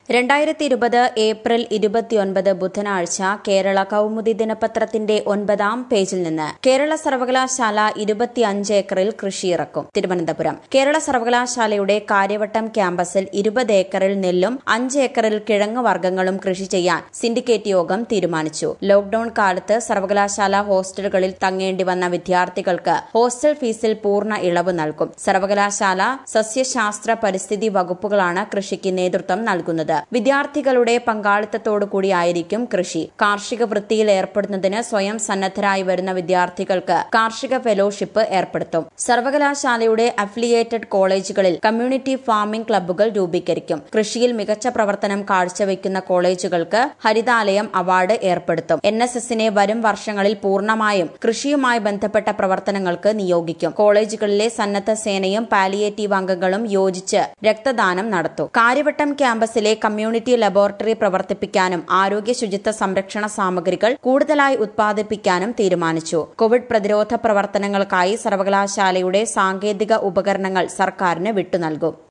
രണ്ടായിരത്തി ഇരുപത് ഏപ്രിൽ ഇരുപത്തിയൊൻപത് ബുധനാഴ്ച കേരള കൗമുദി ദിനപത്രത്തിന്റെ ഒൻപതാം പേജിൽ നിന്ന് കേരള സർവകലാശാല ഇരുപത്തിയഞ്ച് ഏക്കറിൽ കൃഷിയിറക്കും തിരുവനന്തപുരം കേരള സർവകലാശാലയുടെ കാര്യവട്ടം ക്യാമ്പസിൽ ഇരുപത് ഏക്കറിൽ നെല്ലും അഞ്ച് ഏക്കറിൽ കിഴങ്ങ് വർഗ്ഗങ്ങളും കൃഷി ചെയ്യാൻ സിൻഡിക്കേറ്റ് യോഗം തീരുമാനിച്ചു ലോക്ഡൌൺ കാലത്ത് സർവകലാശാല ഹോസ്റ്റലുകളിൽ തങ്ങേണ്ടി വന്ന വിദ്യാർത്ഥികൾക്ക് ഹോസ്റ്റൽ ഫീസിൽ പൂർണ്ണ ഇളവ് നൽകും സർവകലാശാല സസ്യശാസ്ത്ര പരിസ്ഥിതി വകുപ്പുകളാണ് കൃഷിക്ക് നേതൃത്വം നൽകുന്നത് വിദ്യാർത്ഥികളുടെ പങ്കാളിത്തത്തോടുകൂടിയായിരിക്കും കൃഷി കാർഷിക വൃത്തിയിൽ ഏർപ്പെടുന്നതിന് സ്വയം സന്നദ്ധരായി വരുന്ന വിദ്യാർത്ഥികൾക്ക് കാർഷിക ഫെലോഷിപ്പ് ഏർപ്പെടുത്തും സർവകലാശാലയുടെ അഫിലിയേറ്റഡ് കോളേജുകളിൽ കമ്മ്യൂണിറ്റി ഫാമിംഗ് ക്ലബ്ബുകൾ രൂപീകരിക്കും കൃഷിയിൽ മികച്ച പ്രവർത്തനം കാഴ്ചവെക്കുന്ന കോളേജുകൾക്ക് ഹരിതാലയം അവാർഡ് ഏർപ്പെടുത്തും എൻ എസ് എസിനെ വരും വർഷങ്ങളിൽ പൂർണ്ണമായും കൃഷിയുമായി ബന്ധപ്പെട്ട പ്രവർത്തനങ്ങൾക്ക് നിയോഗിക്കും കോളേജുകളിലെ സന്നദ്ധ സേനയും പാലിയേറ്റീവ് അംഗങ്ങളും യോജിച്ച് രക്തദാനം നടത്തും കാര്യവട്ടം ക്യാമ്പസിലെ കമ്മ്യൂണിറ്റി ലബോറട്ടറി പ്രവർത്തിപ്പിക്കാനും ആരോഗ്യ ശുചിത്വ സംരക്ഷണ സാമഗ്രികൾ കൂടുതലായി ഉത്പാദിപ്പിക്കാനും തീരുമാനിച്ചു കോവിഡ് പ്രതിരോധ പ്രവർത്തനങ്ങൾക്കായി സർവകലാശാലയുടെ സാങ്കേതിക ഉപകരണങ്ങൾ സർക്കാരിന് വിട്ടുനൽകും